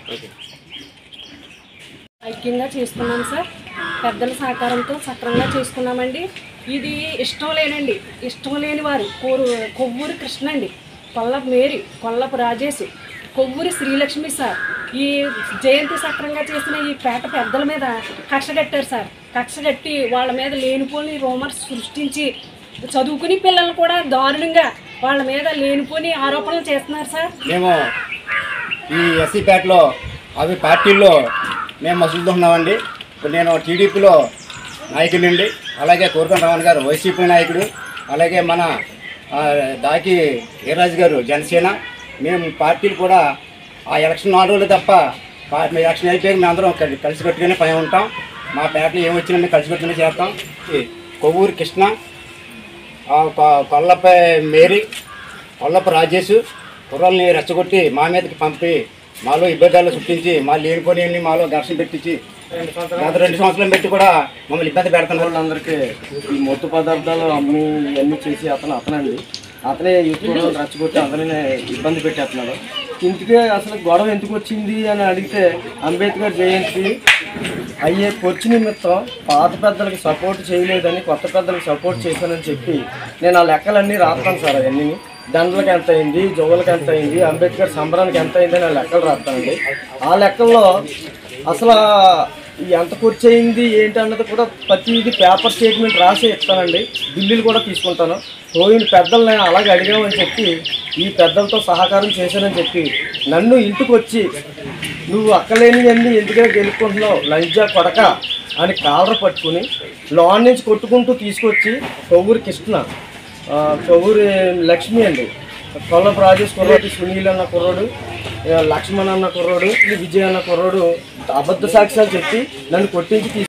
okay ఐక్యంగా చేసుకున్నాం sir పెద్దల సహకారంతో సక్రంగా చేసుకున్నామండి ఇది ఇష్టం లేనండి ఇష్టం లేని వారు కోరు కొవ్వూరి కృష్ణ అండి కొల్లపు మేరీ కొల్లపు రాజేష్ కొవ్వూరి శ్రీలక్ష్మి సార్ ఈ జయంతి సక్రంగా చేసిన ఈ పేట పెద్దల మీద కక్ష కట్టారు సార్ కక్ష కట్టి వాళ్ళ మీద లేనిపోని రూమర్స్ సృష్టించి చదువుకుని పిల్లలు కూడా దారుణంగా వాళ్ళ మీద లేనిపోని ఆరోపణలు చేస్తున్నారు సార్ మేము ఈ ఎస్సీ పేటలో అవి పార్టీల్లో మేము మసులుతున్నామండి ఇప్పుడు నేను టీడీపీలో నాయకుడినండి అలాగే కోరుకొండ రావణ్ గారు వైసీపీ నాయకుడు అలాగే మన ఆ, దాకి వీర్రాజు గారు జనసేన మేము పార్టీలు కూడా ఆ ఎలక్షన్ నాలుగు రోజులు తప్ప పా- మీ ఎలక్షన్ అయిపోయాక మేము అందరం కలి- కలిసికట్టుగానే పని ఉంటాం మా పేటలో ఏమి వచ్చినా మేము కలిసికట్టుగానే చేస్తాం ఈ కొవ్వూరు కృష్ణ ఆ కొ- కొల్లపై మేరీ కొల్లప రాజేష్ కుర్రల్ని రెచ్చగొట్టి మా మీదకి పంపి మాలో ఇబ్బందులు సృష్టించి మా లేనిపోని మాలో ఘర్షణ పెట్టించి గత రెండు సంవత్సరాలు పెట్టి కూడా మమ్మల్ని ఇబ్బంది పెడుతున్నారు వాళ్ళందరికీ ఈ మత్తు పదార్థాలు అమ్మి ఇవన్నీ చేసి అతను అతనండి అతనే ఎక్కువ రచ్చగొట్టి అతనే ఇబ్బంది పెట్టేస్తున్నాడు ఇంటికే అసలు గొడవ ఎందుకు వచ్చింది అని అడిగితే అంబేద్కర్ జయంతి అయ్యే ఖర్చు నిమిత్తం పాత పెద్దలకు సపోర్ట్ చేయలేదని కొత్త పెద్దలకు సపోర్ట్ చేశానని చెప్పి నేను ఆ లెక్కలన్నీ రాస్తాను సార్ అవన్నీ దండలకు ఎంత అయింది జోవులకు ఎంత అయింది అంబేద్కర్ సంబరానికి ఎంత అయింది అని ఆ లెక్కలు రాస్తానండి ఆ లెక్కల్లో అసలు ఈ ఎంత ఖర్చు అయింది ఏంటి అన్నది కూడా ప్రతిదీ పేపర్ స్టేట్మెంట్ రాసి ఇస్తానండి బిల్లులు కూడా తీసుకుంటాను పోయిన పెద్దల్ని అలాగే అడిగామని చెప్పి ఈ పెద్దలతో సహకారం చేశానని చెప్పి నన్ను ఇంటికి వచ్చి నువ్వు అక్కలేనివన్నీ ఎందుకని గెలుపుకుంటున్నావు లంజా కొడక అని కాలర పట్టుకుని లోన్ నుంచి కొట్టుకుంటూ తీసుకొచ్చి కొవ్వూరు కృష్ణ ఆ, కొవ్వూరి లక్ష్మి అండి కొల్లపు రాజేష్ కుర్రోడు సునీల్ అన్న కుర్రోడు ఆ, లక్ష్మణ్ అన్న కుర్రోడు విజయ్ అన్న కుర్రోడు అబద్ధ సాక్ష్యాలు చెప్పి నన్ను కొట్టించి తీసుకు